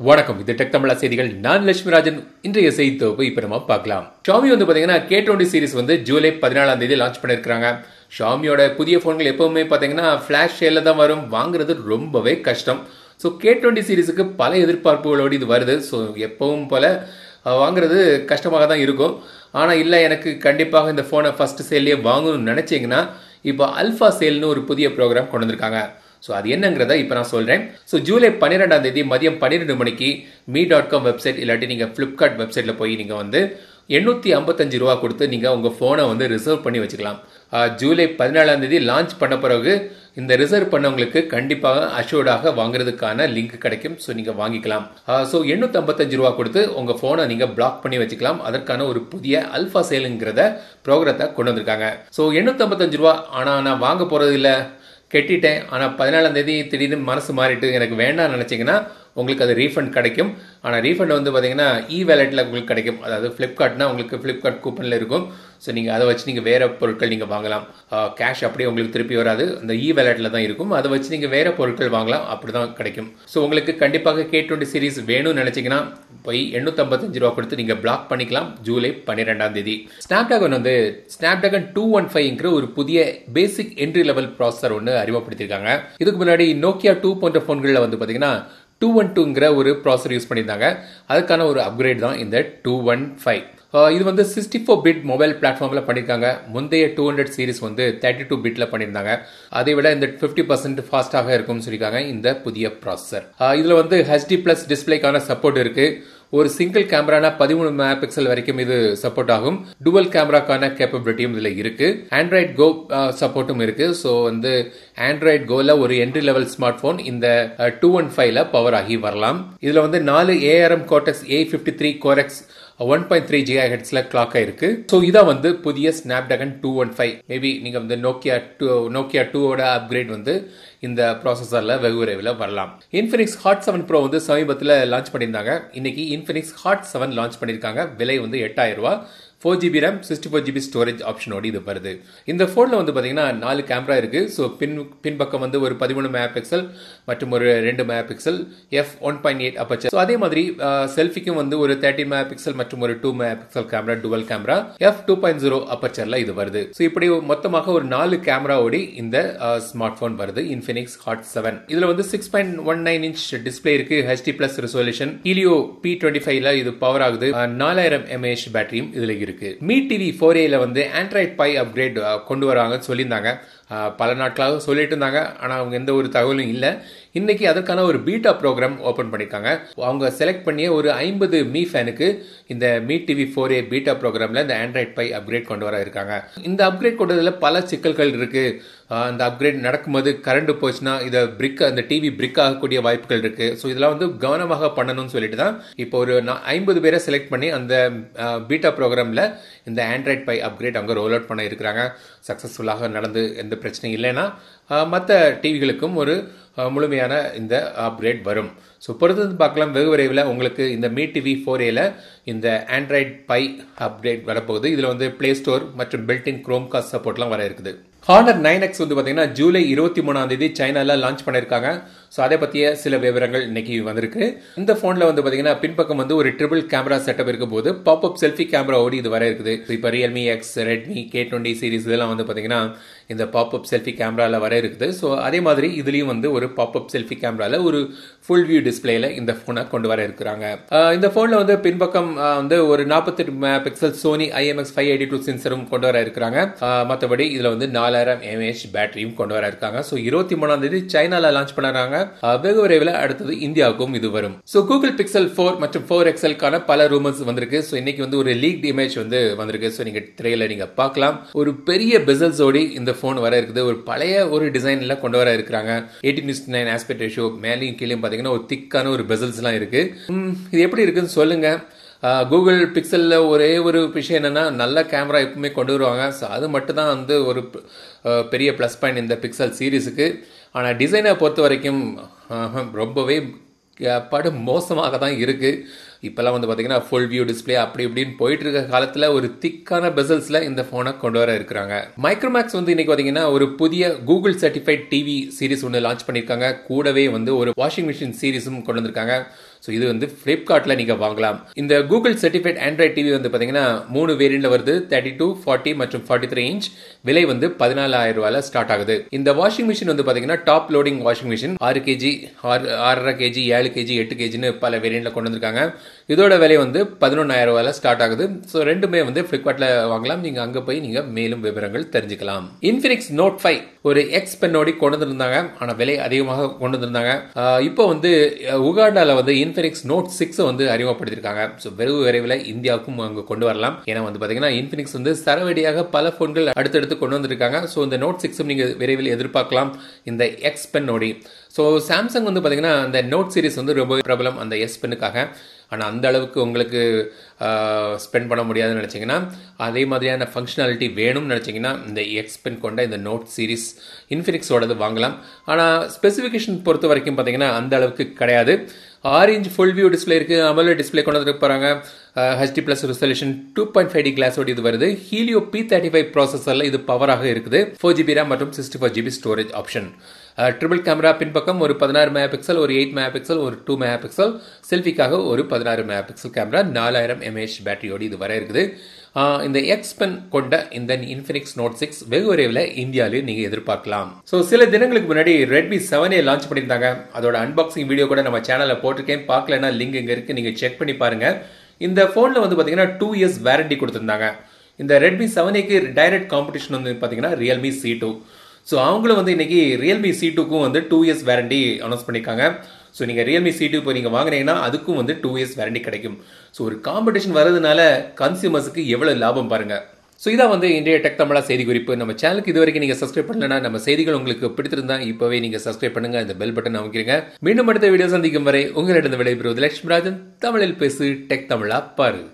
வணக்கம் இது டெக் தமிழா செய்திகள் நான் லட்சுமிராஜன் இன்றைய செய்தி தொகுப்பு இப்போ நம்ம பார்க்கலாம் ஷாமி வந்து பார்த்தீங்கன்னா கே டுவெண்ட்டி சீரிஸ் வந்து ஜூலை பதினாலாம் தேதி லான்ச் பண்ணியிருக்காங்க ஷாமியோட புதிய ஃபோன்கள் எப்பவுமே பார்த்தீங்கன்னா ஃப்ளாஷ் சேலில் தான் வரும் வாங்குறது ரொம்பவே கஷ்டம் ஸோ கே டுவெண்ட்டி சீரிஸுக்கு பல எதிர்பார்ப்புகளோடு இது வருது ஸோ எப்பவும் போல அஹ், வாங்குறது கஷ்டமாக தான் இருக்கும் ஆனால் இல்லை எனக்கு கண்டிப்பாக இந்த ஃபோனை ஃபர்ஸ்ட் சேல்லையே வாங்கணும்னு நினச்சிங்கன்னா இப்போ அல்ஃபா சேல்னு ஒரு புதிய ப்ரோக்ராம் கொண்டு வந்திருக்காங்க ஸோ அது என்னங்கிறத இப்போ நான் சொல்கிறேன் ஸோ ஜூலை பன்னிரெண்டாம் தேதி மதியம் பன்னிரெண்டு மணிக்கு மீ டாட் காம் வெப்சைட் இல்லாட்டி நீங்கள் ஃப்ளிப்கார்ட் வெப்சைட்டில் போய் நீங்கள் வந்து எண்ணூற்றி ஐம்பத்தஞ்சு ரூபா கொடுத்து நீங்கள் உங்கள் ஃபோனை வந்து ரிசர்வ் பண்ணி வச்சுக்கலாம் ஆஹ், ஜூலை பதினாலாம் தேதி லான்ச் பண்ண பிறகு இந்த ரிசர்வ் பண்ணவங்களுக்கு கண்டிப்பாக அஷோர்டாக வாங்குறதுக்கான லிங்க் கிடைக்கும் ஸோ நீங்கள் வாங்கிக்கலாம் ஸோ எண்ணூற்றி ஐம்பத்தஞ்சு ரூபா கொடுத்து உங்கள் ஃபோனை நீங்கள் பிளாக் பண்ணி வச்சுக்கலாம் அதற்கான ஒரு புதிய அல்ஃபா சேலுங்கிறத ப்ரோக்ரத்தை கொண்டு வந்திருக்காங்க ஸோ எண்ணூற்றி ஐம்பத்தஞ்சு ரூபா ஆனால் நான் வாங்க போகிறது இல்லை கெட்டிட்டேன் ஆனால் பதினாலாம் தேதி திடீர்னு மனசு மாறிட்டு எனக்கு வேண்டாம்னு நினச்சிங்கன்னா உங்களுக்கு அது ரீஃபண்ட் கிடைக்கும் ஆனால் ரீஃபண்ட் வந்து பார்த்தீங்கன்னா இ வேலெட்டில் உங்களுக்கு கிடைக்கும் அதாவது ஃப்ளிப்கார்ட்னா உங்களுக்கு ஃப்ளிப்கார்ட் கூப்பனில் இருக்கும் ஸோ நீங்கள் அதை வச்சு நீங்கள் வேறு பொருட்கள் நீங்கள் வாங்கலாம் கேஷ் அப்படியே உங்களுக்கு திருப்பி வராது அந்த இ வேலெட்டில் தான் இருக்கும் அதை வச்சு நீங்கள் வேறு பொருட்கள் வாங்கலாம் அப்படி தான் கிடைக்கும் ஸோ உங்களுக்கு கண்டிப்பாக கே டுவெண்ட்டி சீரிஸ் வேணும்னு நினச்சிங்கன்னா போய் எண்ணூற்றம்பத்தஞ்சு ரூபா கொடுத்து நீங்கள் பிளாக் பண்ணிக்கலாம் ஜூலை பன்னிரெண்டாம் தேதி ஸ்னாப்டிராகன் வந்து ஸ்னாப்டிராகன் டூ ஒன் ஃபைவ்ங்கிற ஒரு புதிய பேசிக் என்ட்ரி லெவல் ப்ராசஸர் ஒன்று அறிமுகப்படுத்தியிருக்காங்க இதுக்கு முன்னாடி நோக்கியா டூ போன்ற ஃபோன்களில் வந்து பார்த்தீங்கன்னா டூ ஒன் டூங்கிற ஒரு ப்ராசர் யூஸ் பண்ணியிருந்தாங்க அதுக்கான ஒரு அப்கிரேட் தான் இந்த டூ ஒன் ஃபைவ் இது வந்து சிக்ஸ்டி ஃபோர் பிட் மொபைல் பிளாட்ஃபார்மில் பண்ணியிருக்காங்க முந்தைய டூ ஹண்ட்ரட் சீரிஸ் வந்து தேர்ட்டி டூ பிட்டில் பண்ணியிருந்தாங்க அதை விட இந்த ஃபிஃப்டி பர்சன்ட் ஃபாஸ்ட்டாக இருக்கும்னு சொல்லியிருக்காங்க இந்த புதிய ப்ராசஸர் இதில் வந்து ஹெச்டி ப்ளஸ் டிஸ்பிளேக்கான சப்போர்ட் இருக்கு ஒரு சிங்கிள் கேமரானா பதிமூணு மெகா பிக்சல் வரைக்கும் இது சப்போர்ட் ஆகும் டுவல் கேமராக்கான கேப்பபிலிட்டியும் இதில் இருக்கு ஆண்ட்ராய்ட் கோ சப்போர்ட்டும் இருக்கு ஸோ வந்து ஆண்ட்ராய்ட் கோல ஒரு என்ட்ரி லெவல் ஸ்மார்ட் போன் இந்த டூ ஒன் ஃபைவ்ல பவர் ஆகி வரலாம் இதுல வந்து நாலு ARM Cortex A fifty three cores one point three giga ஹெட்ஸ்ல கிளாக் ஆயிருக்கு ஸோ இதான் வந்து புதிய Snapdragon two one five maybe நீங்க வந்து நோக்கியா டூ நோக்கியா டூவோட அப்கிரேட் வந்து இந்த ப்ராசஸரில் வெகு விரைவில் வரலாம் இன்ஃபினிக்ஸ் ஹாட் செவன் ப்ரோ வந்து சமீபத்தில் லான்ச் பண்ணியிருந்தாங்க இன்னைக்கு இன்ஃபினிக்ஸ் ஹாட் செவன் லான்ச் பண்ணியிருக்காங்க விலை வந்து எட்டாயிரம் ரூபா four GB RAM sixty four GB storage ஆப்ஷனோடு இது வருது இந்த ஃபோனில் வந்து பார்த்தீங்கன்னா நாலு கேமரா இருக்குது ஸோ பின் பின்பக்கம் வந்து ஒரு பதிமூணு மெகா பிக்சல் மற்றும் ஒரு ரெண்டு mega pixel F one point eight aperture so அதே மாதிரி செல்ஃபிக்கும் வந்து ஒரு தேர்ட்டி மெகா பிக்சல் மற்றும் ஒரு two mega pixel camera dual camera F two point zero அப்பச்சரில் இது வருது ஸோ இப்படி மொத்தமாக ஒரு நாலு கேமராவோடி இந்த ஸ்மார்ட் ஃபோன் வருது இன்ஃபினிக்ஸ் ஹாட் செவன் இதில் வந்து six point one nine inch display இருக்கு HD plus resolution Helio P twenty ஃபைவ்ல இது பவர் ஆகுது நாலாயிரம் எம்ஏஹெச் பேட்டரியும் இதில் இருக்கு மீ டிவி ஃபோர் ஏல வந்து ஆண்ட்ராய்ட் பை அப்கிரேட் கொண்டு வராங்கன்னு சொல்லியிருந்தாங்க அஹ், பல நாட்களாக சொல்லிட்டு இருந்தாங்க ஆனால் அவங்க எந்த ஒரு தகவலும் இல்லை இன்னைக்கு அதற்கான ஒரு பீட்டா ப்ரோக்ராம் ஓபன் பண்ணிருக்காங்க அவங்க செலக்ட் பண்ணிய ஒரு ஐம்பது மீ ஃபேனுக்கு இந்த Mi TV four A beta ப்ரோக்ராம்ல இந்த ஆண்ட்ராய்ட் பை அப்கிரேட் கொண்டு வர இருக்காங்க இந்த அப்கிரேட் கொண்டதுல பல சிக்கல்கள் இருக்கு அஹ், அந்த அப்கிரேட் நடக்கும்போது கரண்ட் போச்சுன்னா இதை பிரிக் அந்த டிவி பிரிக் ஆகக்கூடிய வாய்ப்புகள் இருக்கு ஸோ இதெல்லாம் வந்து கவனமாக பண்ணணும்னு சொல்லிட்டு தான் இப்போ ஒரு ஐம்பது பேரை செலக்ட் பண்ணி அந்த பீட்டா ப்ரோக்ராம்ல இந்த ஆண்ட்ராய்ட் பை அப்கிரேட் அவங்க ரோல் அவுட் பண்ண இருக்கிறாங்க சக்ஸஸ்ஃபுல்லாக நடந்து எந்த பிரச்சனையும் இல்லைன்னா மற்ற டிவிகளுக்கும் ஒரு அஹ், முழுமையான இந்த அப்கிரேட் வரும் ஸோ பொறுத்து பார்க்கலாம் வெகு விரைவில் உங்களுக்கு இந்த மீ டிவி ஃபோர் ஏல இந்த ஆண்ட்ராய்ட் பை அப்டேட் வரப்போகுது இதில் வந்து பிளே ஸ்டோர் மற்றும் பில்டின் குரோம் காஸ்ட் சப்போர்ட்லாம் வர இருக்குது ஹானர் நைன் எக்ஸ் வந்து பார்த்தீங்கன்னா ஜூலை இருபத்தி மூணாம் தேதி சைனால லான்ச் பண்ணியிருக்காங்க ஸோ அதை பற்றிய சில விவரங்கள் இன்னைக்கு வந்திருக்கு இந்த ஃபோனில் வந்து பார்த்தீங்கன்னா பின்பக்கம் வந்து ஒரு ட்ரிபிள் கேமரா செட்டப் இருக்கும் போது பாப் அப் செல்ஃபி கேமரா ஓடி இது வர இருக்குது இப்போ Realme X Redmi K twenty series இதெல்லாம் வந்து பார்த்தீங்கன்னா இந்த பாப் அப் செல்ஃபி கேமராவில் வர இருக்குது ஸோ அதே மாதிரி இதுலேயும் வந்து ஒரு பாப் அப் செல்ஃபி கேமராவில் ஒரு ஃபுல் வியூ டிஸ்பிளேல இந்த ஃபோனை கொண்டு வர இருக்கிறாங்க ஆஹ் இந்த ஃபோனில் வந்து பின்பக்கம் ஆஹ் வந்து ஒரு நாற்பத்தெட்டு pixel Sony IMX five eighty two சென்சரும் கொண்டு வர இருக்கிறாங்க மற்றபடி இதில் வந்து நாலாயிரம் எம்ஏஹெச் பேட்டரியும் கொண்டு வர இருக்காங்க ஸோ இருபத்தி மூணாம் தேதி சைனால லான்ச் பண்ணுறாங்க வெகு விரைவில் அடுத்தது இந்தியாவுக்கும் இது வரும் ஸோ கூகுள் பிக்சல் ஃபோர் மற்றும் ஃபோர் எக்ஸலுக்கான பல ரூமர்ஸ் வந்திருக்கு ஸோ இன்னைக்கு வந்து ஒரு லீக் இமேஜ் வந்து வந்திருக்கு ஸோ நீங்க திரையில நீங்க பார்க்கலாம் ஒரு பெரிய பெசல்ஸ் ஓடி இந்த ஃபோன் வர இருக்குது ஒரு பழைய ஒரு டிசைன்ல கொண்டு வர இருக்கிறாங்க எயிட்டீன் நியூஸ் நைன் ஆஸ்பெக்ட் ரேஷியோ மேலேயும் கீழே பார்த்தீங்கன்னா ஒரு திக்கான ஒரு பெசல்ஸ்லாம் இருக்கு ம், இது எப்படி இருக்குன்னு சொல்லுங்க கூகுள் பிக்சலில் ஒரே ஒரு விஷயம் என்னன்னா நல்ல கேமரா எப்பவுமே கொண்டு வருவாங்க ஸோ அது மட்டும் தான் வந்து ஒரு அஹ், பெரிய ப்ளஸ் பாயிண்ட் இந்த பிக்சல் சீரிஸுக்கு ஆனால் டிசைனை பொறுத்த வரைக்கும் ஆஹ், ரொம்பவே அஹ், படு மோசமாக தான் இருக்குது இப்போல்லாம் வந்து பார்த்தீங்கன்னா ஃபுல் வியூ டிஸ்பிளே அப்படி இப்படின்னு போயிட்டு இருக்க காலத்தில் ஒரு திக்கான பெசல்ஸில் இந்த ஃபோனை கொண்டு வர இருக்கிறாங்க மைக்ரோமேக்ஸ் வந்து இன்னைக்கு பார்த்தீங்கன்னா ஒரு புதிய கூகுள் சர்டிஃபைட் டிவி சீரிஸ் ஒன்று லான்ச் பண்ணியிருக்காங்க கூடவே வந்து ஒரு வாஷிங் மிஷின் சீரிஸும் கொண்டு வந்திருக்காங்க ஸோ இது வந்து ஃப்ளிப்கார்ட்டில் நீங்கள் வாங்கலாம் இந்த கூகுள் சர்டிஃபைட் ஆண்ட்ராய்ட் டிவி வந்து பார்த்தீங்கன்னா மூணு வேரியண்ட்ல வருது தேர்ட்டி டூ ஃபார்ட்டி மற்றும் ஃபார்ட்டி த்ரீ இன்ச் விலை வந்து பதினாலாயிரம் ரூபாயில ஸ்டார்ட் ஆகுது இந்த வாஷிங் மிஷின் வந்து பார்த்தீங்கன்னா டாப் லோடிங் வாஷிங் மிஷின் ஆறு கேஜி ஆறு ஆறரை கேஜி ஏழு கேஜி எட்டு கேஜின்னு பல வேரியண்ட்ல கொண்டு வந்திருக்காங்க இதோட விலை வந்து பதினொன்றாயிரம் ரூபாயில ஸ்டார்ட் ஆகுது ஸோ ரெண்டுமே வந்து ஃப்ளிப்கார்ட்டில் வாங்கலாம் நீங்கள் அங்கே போய் நீங்கள் மேலும் விவரங்கள் தெரிஞ்சுக்கலாம் இன்ஃபினிக்ஸ் நோட் ஃபைவ் ஒரு எக்ஸ் பென்னோடி கொண்டு வந்திருந்தாங்க ஆனால் விலை அதிகமாக கொண்டு வந்திருந்தாங்க இப்போ வந்து உகாண்டாவில் வந்து இன்ஃபினிக்ஸ் நோட் சிக்ஸ் வந்து அறிமுகப்படுத்தியிருக்காங்க ஸோ வெகு விரைவில் இந்தியாவுக்கும் அங்கே கொண்டு வரலாம் ஏன்னா வந்து பார்த்தீங்கன்னா இன்ஃபினிக்ஸ் வந்து சரவடியாக பல ஃபோன்கள் அடுத்தடுத்து கொண்டு வந்திருக்காங்க ஸோ இந்த நோட் சிக்ஸும் நீங்கள் விரைவில் எதிர்பார்க்கலாம் இந்த எக்ஸ் பென்னோடி ஸோ சாம்சங் வந்து பார்த்தீங்கன்னா அந்த நோட் சீரிஸ் வந்து ரொம்ப பிரபலம் அந்த எஸ் பென்னுக்காக ஆனால் அந்த அளவுக்கு உங்களுக்கு ஸ்பெண்ட் பண்ண முடியாதுன்னு நினச்சிங்கன்னா அதே மாதிரியான ஃபங்க்ஷனாலிட்டி வேணும்னு நினச்சிங்கன்னா இந்த எக்ஸ் பென் கொண்ட இந்த நோட் சீரிஸ் இன்ஃபினிக்ஸோடது வாங்கலாம் ஆனால் ஸ்பெசிஃபிகேஷன் பொறுத்த வரைக்கும் பார்த்தீங்கன்னா அந்த அளவுக்கு கிடையாது ஆறு இன்ச் ஃபுல் வியூ டிஸ்பிளே இருக்கு அமல டிஸ்பிளே கொண்டு வந்து போறாங்க HD plus resolution two point five D கிளாஸோட இது வருது ஹீலியோ பி தேர்ட்டி ஃபைவ் ப்ராசஸர்ல இது பவராக இருக்குது ஃபோர் ஜிபி ரேம் மற்றும் sixty four GB storage option triple camera பின்பக்கம் ஒரு பதினாறு மெகா பிக்சல் ஒரு எயிட் மெகா பிக்சல் ஒரு டூ மெகா பிக்சல் செல்ஃபிக்காக ஒரு பதினாறு மெகா பிக்சல் கேமரா நாலாயிரம் எம்ஏஹெச் பேட்டரியோடு இது வர இருக்குது இந்த எக்ஸ் பென் கொண்ட இந்த இன்ஃபினிக்ஸ் நோட் சிக்ஸ் வெகு விரைவில் இந்தியாவிலேயே நீங்கள் எதிர்பார்க்கலாம் ஸோ சில தினங்களுக்கு முன்னாடி ரெட்மி செவனே லான்ச் பண்ணியிருந்தாங்க அதோட அன்பாக்சிங் வீடியோ கூட நம்ம சேனலில் போட்டிருக்கேன் பார்க்கலன்னா லிங்க் இங்கே இருக்குது நீங்கள் செக் பண்ணி பாருங்க இந்த ஃபோனில் வந்து பார்த்தீங்கன்னா டூ இயர்ஸ் வேரண்டி கொடுத்துருந்தாங்க இந்த ரெட்மி செவனேக்கு டைரக்ட் காம்படிஷன் வந்து பார்த்தீங்கன்னா ரியல்மி சி டூ ஸோ அவங்களும் வந்து இன்னைக்கு ரியல்மி சி டூக்கும் வந்து டூ இயர்ஸ் வேரண்டி அனௌன்ஸ் பண்ணியிருக்காங்க ஸோ நீங்கள் ரியல்மி சி டூ இப்போ நீங்கள் வாங்கினீங்கன்னா அதுக்கும் வந்து டூ இயர்ஸ் வேரண்டி கிடைக்கும் ஸோ ஒரு காம்படிஷன் வர்றதுனால கன்சியூமர்ஸுக்கு எவ்வளோ லாபம் பாருங்க ஸோ இதான் வந்து இன்றைய டெக் தமிழா செய்தி குறிப்பு நம்ம சேனலுக்கு இது வரைக்கும் நீங்கள் சப்ஸ்கிரைப் பண்ணலன்னா நம்ம செய்திகள் உங்களுக்கு பிடித்திருந்தா இப்போவே நீங்கள் சப்ஸ்கிரைப் பண்ணுங்க இந்த பெல் பட்டன் அமைக்கிறீங்க மீண்டும் அடுத்த வீடியோ சந்திக்கும் வரை உங்களிடம் விடைபெறுவது லட்சுமிராஜன் தமிழில் பேசு டெக் தமிழா பாரு